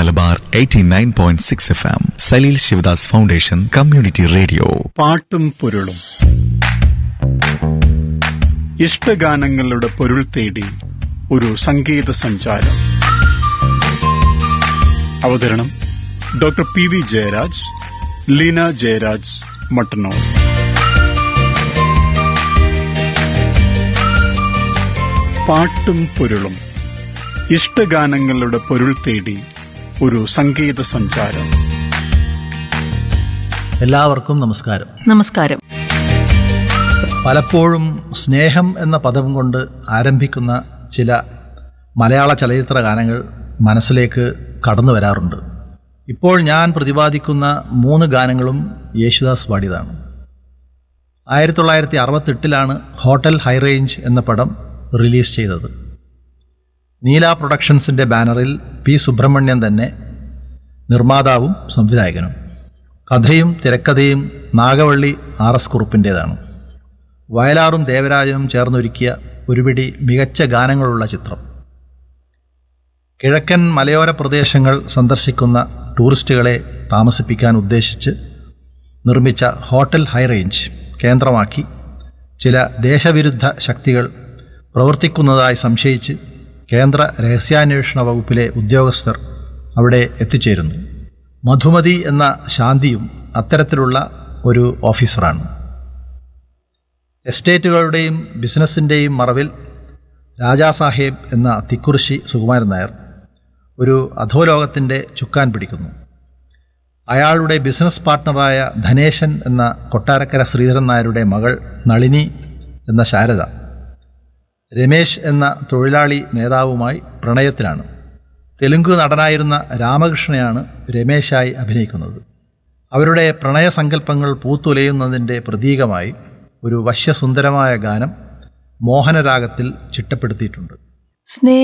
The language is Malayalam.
Malabar 89.6 F M Saleel Sivadas foundation community radio പാട്ടും പൊരുളും ഇഷ്ടഗാനങ്ങളുടെ പൊരുൾ തേടി ഒരു സംഗീത സഞ്ചാരം അവതരണം doctor P V Jayaraj Leena Jayaraj Mattannur പാട്ടും പൊരുളും ഇഷ്ടഗാനങ്ങളുടെ പൊരുൾ തേടി ഒരു സംഗീത സഞ്ചാരം എല്ലാവർക്കും നമസ്കാരം നമസ്കാരം പലപ്പോഴും സ്നേഹം എന്ന പദം കൊണ്ട് ആരംഭിക്കുന്ന ചില മലയാള ചലച്ചിത്ര ഗാനങ്ങൾ മനസ്സിലേക്ക് കടന്നു വരാറുണ്ട് ഇപ്പോൾ ഞാൻ പ്രതിപാദിക്കുന്ന മൂന്ന് ഗാനങ്ങളും യേശുദാസ് പാടിയതാണ് ആയിരത്തി തൊള്ളായിരത്തി അറുപത്തെട്ടിലാണ് ഹോട്ടൽ ഹൈറേഞ്ച് എന്ന പടം റിലീസ് ചെയ്തത് നീല പ്രൊഡക്ഷൻസിൻ്റെ ബാനറിൽ പി സുബ്രഹ്മണ്യൻ തന്നെ നിർമ്മാതാവും സംവിധായകനും കഥയും തിരക്കഥയും നാഗവള്ളി ആർ എസ് കുറുപ്പിൻ്റേതാണ് വയലാറും ദേവരാജനും ചേർന്നൊരുക്കിയ ഒരുപിടി മികച്ച ഗാനങ്ങളുള്ള ചിത്രം കിഴക്കൻ മലയോര പ്രദേശങ്ങൾ സന്ദർശിക്കുന്ന ടൂറിസ്റ്റുകളെ താമസിപ്പിക്കാൻ ഉദ്ദേശിച്ച് നിർമ്മിച്ച ഹോട്ടൽ ഹൈറേഞ്ച് കേന്ദ്രമാക്കി ചില ദേശവിരുദ്ധ ശക്തികൾ പ്രവർത്തിക്കുന്നതായി സംശയിച്ച് കേന്ദ്ര രഹസ്യാന്വേഷണ വകുപ്പിലെ ഉദ്യോഗസ്ഥർ അവിടെ എത്തിച്ചേരുന്നു മധുമതി എന്ന ശാന്തിയും അത്തരത്തിലുള്ള ഒരു ഓഫീസറാണ് എസ്റ്റേറ്റുകളുടെയും ബിസിനസ്സിൻ്റെയും മറവിൽ രാജാസാഹേബ് എന്ന തിക്കുറിശി സുകുമാരൻ നായർ ഒരു അധോലോകത്തിൻ്റെ ചുക്കാൻ പിടിക്കുന്നു അയാളുടെ ബിസിനസ് പാർട്ട്ണറായ ധനേശൻ എന്ന കൊട്ടാരക്കര ശ്രീധരൻ നായരുടെ മകൾ നളിനി എന്ന ശാരദ രമേശ് എന്ന തൊഴിലാളി നേതാവുമായി പ്രണയത്തിലാണ് തെലുങ്ക് നടനായിരുന്ന രാമകൃഷ്ണയാണ് രമേശായി അഭിനയിക്കുന്നത് അവരുടെ പ്രണയസങ്കല്പങ്ങൾ പൂത്തുലയുന്നതിൻ്റെ പ്രതീകമായി ഒരു വശ്യസുന്ദരമായ ഗാനം മോഹനരാഗത്തിൽ ചിട്ടപ്പെടുത്തിയിട്ടുണ്ട് സ്നേഹ